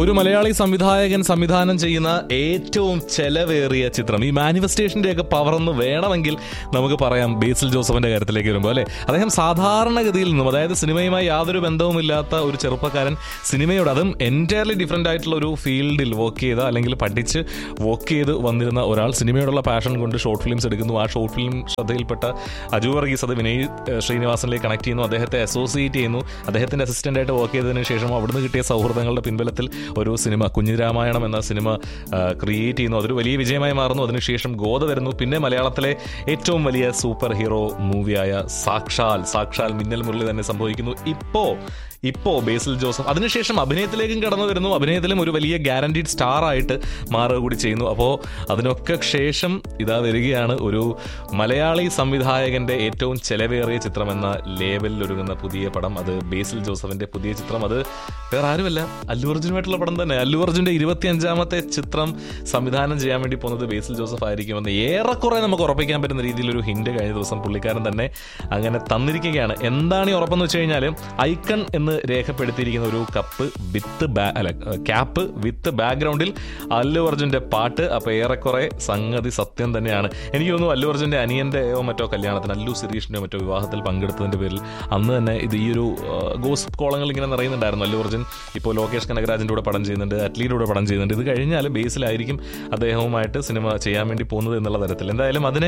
ഒരു മലയാളി സംവിധായകൻ സംവിധാനം ചെയ്യുന്ന ഏറ്റവും ചെലവേറിയ ചിത്രം ഈ മാനിഫെസ്റ്റേഷന്റെ ഒക്കെ പവർ എന്ന് വേണമെങ്കിൽ നമുക്ക് പറയാം ബേസിൽ ജോസഫിന്റെ കാര്യത്തിലേക്ക് വരുമ്പോൾ അല്ലെ അദ്ദേഹം സാധാരണഗതിയിൽ നിന്നും അതായത് സിനിമയുമായി യാതൊരു ബന്ധവുമില്ലാത്ത ഒരു ചെറുപ്പക്കാരൻ സിനിമയോട് അതും എൻറ്റയർലി ഡിഫറെന്റ് ആയിട്ടുള്ള ഒരു ഫീൽഡിൽ വർക്ക് ചെയ്ത അല്ലെങ്കിൽ പഠിച്ച് വർക്ക് ചെയ്ത് വന്നിരുന്ന ഒരാൾ സിനിമയോടുള്ള പാഷൻ കൊണ്ട് ഷോർട്ട് ഫിലിംസ് എടുക്കുന്നു ആ ഷോർട്ട് ഫിലിം ശ്രദ്ധയിൽപ്പെട്ട അജു വർഗീസ് അത് വിനയ് ഏഹ്, ശ്രീനിവാസനിലേക്ക് കണക്ട് ചെയ്യുന്നു അദ്ദേഹത്തെ അസോസിയേറ്റ് ചെയ്യുന്നു അദ്ദേഹത്തിന്റെ അസിസ്റ്റന്റ് ആയിട്ട് വർക്ക് ചെയ്തതിനു ശേഷം അവിടുന്ന് കിട്ടിയ സൗഹൃദങ്ങളുടെ പിൻബലത്തിൽ ഒരു സിനിമ കുഞ്ഞിരാമായണം എന്ന സിനിമ ക്രിയേറ്റ് ചെയ്യുന്നു അതൊരു വലിയ വിജയമായി മാറുന്നു അതിനുശേഷം ഗോദ വരുന്നു പിന്നെ മലയാളത്തിലെ ഏറ്റവും വലിയ സൂപ്പർ ഹീറോ മൂവിയായ സാക്ഷാൽ സാക്ഷാൽ മിന്നൽ മുരളി തന്നെ സംഭവിക്കുന്നു ഇപ്പോ ഇപ്പോ ബേസിൽ ജോസഫ് അതിനുശേഷം അഭിനയത്തിലേക്കും കടന്നു വരുന്നു അഭിനയത്തിലും ഒരു വലിയ ഗ്യാരണ്ടീഡ് സ്റ്റാർ ആയിട്ട് മാറുക കൂടി ചെയ്യുന്നു അപ്പോൾ അതിനൊക്കെ ശേഷം ഇതാ വരികയാണ് ഒരു മലയാളി സംവിധായകന്റെ ഏറ്റവും ചെലവേറിയ ചിത്രം എന്ന ലേബലിൽ ഒരുങ്ങുന്ന പുതിയ പടം അത് ബേസിൽ ജോസഫിന്റെ പുതിയ ചിത്രം അത് വേറെ ആരുമല്ല അല്ലു അർജുനുമായിട്ടുള്ള പടം തന്നെ അല്ലു അർജുന്റെ ഇരുപത്തി അഞ്ചാമത്തെ ചിത്രം സംവിധാനം ചെയ്യാൻ വേണ്ടി പോകുന്നത് ബേസിൽ ജോസഫ് ആയിരിക്കുമെന്ന് ഏറെക്കുറെ നമുക്ക് ഉറപ്പിക്കാൻ പറ്റുന്ന രീതിയിൽ ഒരു ഹിന്റ് കഴിഞ്ഞ ദിവസം പുള്ളിക്കാരൻ തന്നെ അങ്ങനെ തന്നിരിക്കുകയാണ് എന്താണ് ഈ ഉറപ്പെന്ന് വെച്ച് കഴിഞ്ഞാൽ ഐക്കൺ എന്ന് രേഖപ്പെടുത്തിയിരിക്കുന്ന ഒരു കപ്പ് വിത്ത് ബാ അല്ല ക്യാപ്പ് വിത്ത് ബാക്ക്ഗ്രൗണ്ടിൽ അല്ലു അർജുന്റെ പാട്ട് അപ്പൊ ഏറെക്കുറെ സംഗതി സത്യം തന്നെയാണ് എനിക്ക് തോന്നുന്നു അല്ലു അർജുന്റെ അനിയന്റെയോ മറ്റോ കല്യാണത്തിന് അല്ലു സിരീഷിന്റെയോ മറ്റോ വിവാഹത്തിൽ പങ്കെടുത്തതിന്റെ പേരിൽ അന്ന് തന്നെ ഇത് ഈ ഒരു ഗോസ് കോളങ്ങൾ ഇങ്ങനെ നിറയുന്നുണ്ടായിരുന്നു അല്ലു അർജുൻ ഇപ്പോൾ ലോകേഷ് കനകരാജിന്റെ കൂടെ പടം ചെയ്യുന്നുണ്ട് അറ്റ്ലീയുടെ കൂടെ പടം ചെയ്യുന്നുണ്ട് ഇത് കഴിഞ്ഞാൽ ബേസിലായിരിക്കും അദ്ദേഹവുമായിട്ട് സിനിമ ചെയ്യാൻ വേണ്ടി പോകുന്നത് എന്നുള്ള തരത്തിൽ എന്തായാലും അതിനെ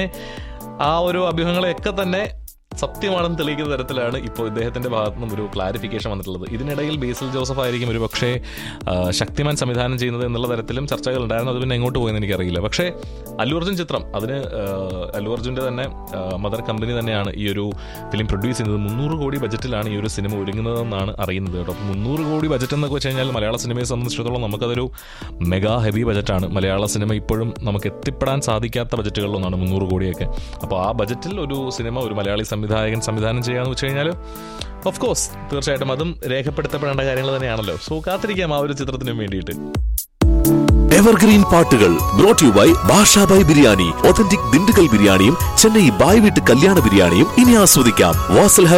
ആ ഒരു അഭ്യൂഹങ്ങളെയൊക്കെ തന്നെ സത്യമാണെന്ന് തെളിയിക്കുന്ന തരത്തിലാണ് ഇപ്പോൾ ഇദ്ദേഹത്തിന്റെ ഭാഗത്തു നിന്നും ഒരു ക്ലാരിഫിക്കേഷൻ വന്നിട്ടുള്ളത് ഇതിനിടയിൽ ബേസിൽ ജോസഫ് ആയിരിക്കും ഒരു പക്ഷേ ആ, ശക്തിമാൻ സംവിധാനം ചെയ്യുന്നത് എന്നുള്ള തരത്തിലും ചർച്ചകൾ ഉണ്ടായിരുന്നു അത് പിന്നെ എങ്ങോട്ട് പോയെന്ന് എനിക്കറിയില്ല പക്ഷേ അല്ലു അർജുൻ ചിത്രം അതിന് ആ, അല്ലു അർജുന്റെ തന്നെ മദർ കമ്പനി തന്നെയാണ് ഈ ഒരു ഫിലിം പ്രൊഡ്യൂസ് ചെയ്യുന്നത് മുന്നൂറ് കോടി ബജറ്റിലാണ് ഈ ഒരു സിനിമ ഒരുങ്ങുന്നതെന്നാണ് അറിയുന്നത് കേട്ടോ അപ്പോൾ മുന്നൂറ് കോടി ബജറ്റ് എന്നൊക്കെ വെച്ച് കഴിഞ്ഞാൽ മലയാള സിനിമയെ സംബന്ധിച്ചിടത്തോളം നമുക്കതൊരു മെഗാ ഹെവി ബജറ്റാണ് മലയാള സിനിമ ഇപ്പോഴും നമുക്ക് എത്തിപ്പെടാൻ സാധിക്കാത്ത ബജറ്റുകളിലൊന്നാണ് മുന്നൂറ് കോടിയൊക്കെ അപ്പോൾ ആ ബജറ്റിൽ ഒരു സിനിമ ഒരു മലയാളി സംവിധായകൻ സംവിധാനം ചെയ്യാന്ന് വെച്ച് കഴിഞ്ഞാൽ ഓഫ് കോഴ്സ് തീർച്ചയായിട്ടും അതും രേഖപ്പെടുത്തപ്പെടേണ്ട കാര്യങ്ങൾ തന്നെയാണല്ലോ സോ കാത്തിരിക്കാം ആ ഒരു ചിത്രത്തിനും വേണ്ടിയിട്ട് എവർഗ്രീൻ പാട്ടുകൾ brought you by Basha Bhai biryani authentic Dindigul ബിരിയാണിയും ചെന്നൈ ബായ് വീട്ട് കല്യാണ ബിരിയാണിയും ഇനി ആസ്വദിക്കാം വാസൽ